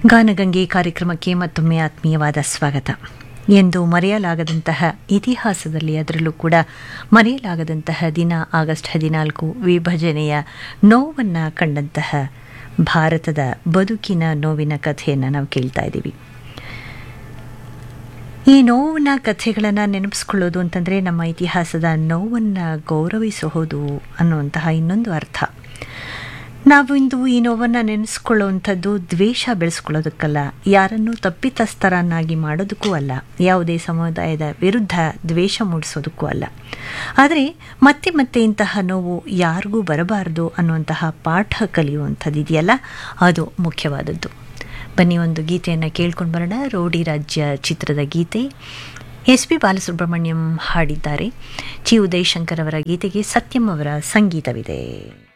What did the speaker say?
ಗಾನಗಂಗೆ ಕಾರ್ಯಕ್ರಮಕ್ಕೆ ಮತ್ತೊಮ್ಮೆ ಆತ್ಮೀಯವಾದ ಸ್ವಾಗತ ಎಂದು ಮರೆಯಲಾಗದಂತಹ ಇತಿಹಾಸದಲ್ಲಿ ಅದರಲ್ಲೂ ಕೂಡ ಮರೆಯಲಾಗದಂತಹ ದಿನ ಆಗಸ್ಟ್ ಹದಿನಾಲ್ಕು ವಿಭಜನೆಯ ನೋವನ್ನು ಕಂಡಂತಹ ಭಾರತದ ಬದುಕಿನ ನೋವಿನ ಕಥೆಯನ್ನು ನಾವು ಕೇಳ್ತಾ ಇದ್ದೀವಿ ಈ ನೋವಿನ ಕಥೆಗಳನ್ನು ನೆನಪಿಸ್ಕೊಳ್ಳೋದು ಅಂತಂದರೆ ನಮ್ಮ ಇತಿಹಾಸದ ನೋವನ್ನು ಗೌರವಿಸೋದು ಅನ್ನುವಂತಹ ಇನ್ನೊಂದು ಅರ್ಥ ನಾವು ಇಂದು ಈ ನೋವನ್ನು ನೆನೆಸ್ಕೊಳ್ಳುವಂಥದ್ದು ದ್ವೇಷ ಬೆಳೆಸ್ಕೊಳ್ಳೋದಕ್ಕಲ್ಲ ಯಾರನ್ನು ತಪ್ಪಿತಸ್ಥರನ್ನಾಗಿ ಮಾಡೋದಕ್ಕೂ ಅಲ್ಲ ಯಾವುದೇ ಸಮುದಾಯದ ವಿರುದ್ಧ ದ್ವೇಷ ಮೂಡಿಸೋದಕ್ಕೂ ಅಲ್ಲ ಆದರೆ ಮತ್ತೆ ಮತ್ತೆ ಇಂತಹ ನೋವು ಯಾರಿಗೂ ಬರಬಾರದು ಅನ್ನುವಂತಹ ಪಾಠ ಕಲಿಯುವಂಥದ್ದು ಇದೆಯಲ್ಲ ಅದು ಮುಖ್ಯವಾದದ್ದು ಬನ್ನಿ ಒಂದು ಗೀತೆಯನ್ನು ಕೇಳ್ಕೊಂಡು ಬರೋಣ ರೋಡಿ ರಾಜ್ಯ ಚಿತ್ರದ ಗೀತೆ ಎಸ್ ಪಿ ಬಾಲಸುಬ್ರಹ್ಮಣ್ಯಂ ಹಾಡಿದ್ದಾರೆ ಚಿ ಉದಯಶಂಕರ್ ಅವರ ಗೀತೆಗೆ ಸತ್ಯಂ ಅವರ ಸಂಗೀತವಿದೆ